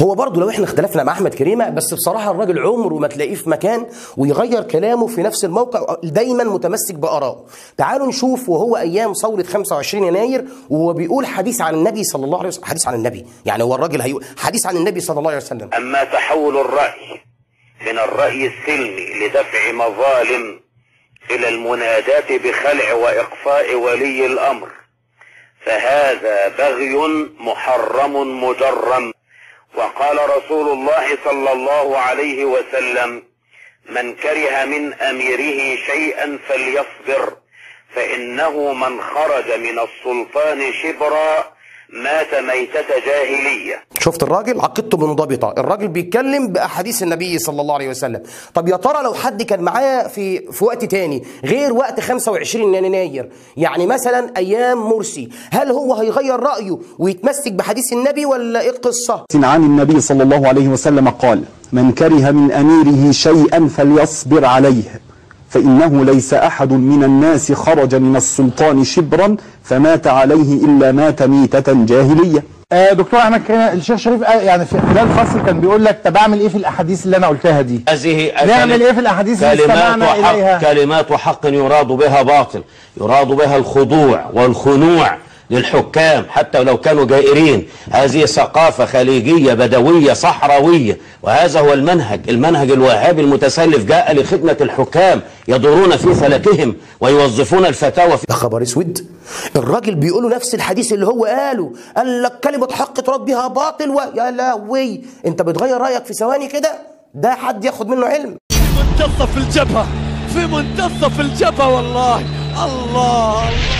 هو برضه لو احنا اختلفنا مع احمد كريمه بس بصراحه الراجل عمره ما تلاقيه في مكان ويغير كلامه في نفس الموقع دايما متمسك بارائه تعالوا نشوف وهو ايام ثوره 25 يناير وهو بيقول حديث عن النبي صلى الله عليه وسلم حديث عن النبي يعني هو الراجل هيقول حديث عن النبي صلى الله عليه وسلم أما تحول الرأي من الرأي السلمي لدفع مظالم إلى المناداة بخلع وإقفاء ولي الأمر فهذا بغي محرم مجرم وقال رسول الله صلى الله عليه وسلم من كره من أميره شيئا فليصبر فإنه من خرج من السلطان شبرا مات ميتة جاهلية شفت الراجل عقيدته منضبطه الراجل بيتكلم باحاديث النبي صلى الله عليه وسلم طب يا ترى لو حد كان معاه في في وقت تاني غير وقت 25 يناير يعني مثلا ايام مرسي هل هو هيغير رايه ويتمسك بحديث النبي ولا ايه القصه عن النبي صلى الله عليه وسلم قال من كره من أميره شيئا فليصبر عليه فإنه ليس أحد من الناس خرج من السلطان شبرا فمات عليه إلا مات ميتة جاهلية آه دكتور احمد كريم الشيخ شريف قال- يعني في خلال الفصل كان بيقول لك طب اعمل ايه في الاحاديث اللي انا قلتها دي هذه نعمل ايه في الاحاديث اللي كلمات استمعنا وحق اليها كلمات حق يراد بها باطل يراد بها الخضوع والخنوع للحكام حتى لو كانوا جائرين هذه ثقافة خليجية بدوية صحراوية وهذا هو المنهج المنهج الوهابي المتسلف جاء لخدمة الحكام يدورون في فلكهم ويوظفون الفتاوى في يا خبر اسود الراجل بيقولوا نفس الحديث اللي هو قاله قال لك كلمه حق تراد بها باطل و... يا لهوي انت بتغير رايك في ثواني كده ده حد ياخد منه علم منتصف الجبهة في منتصف الجبهة والله الله الله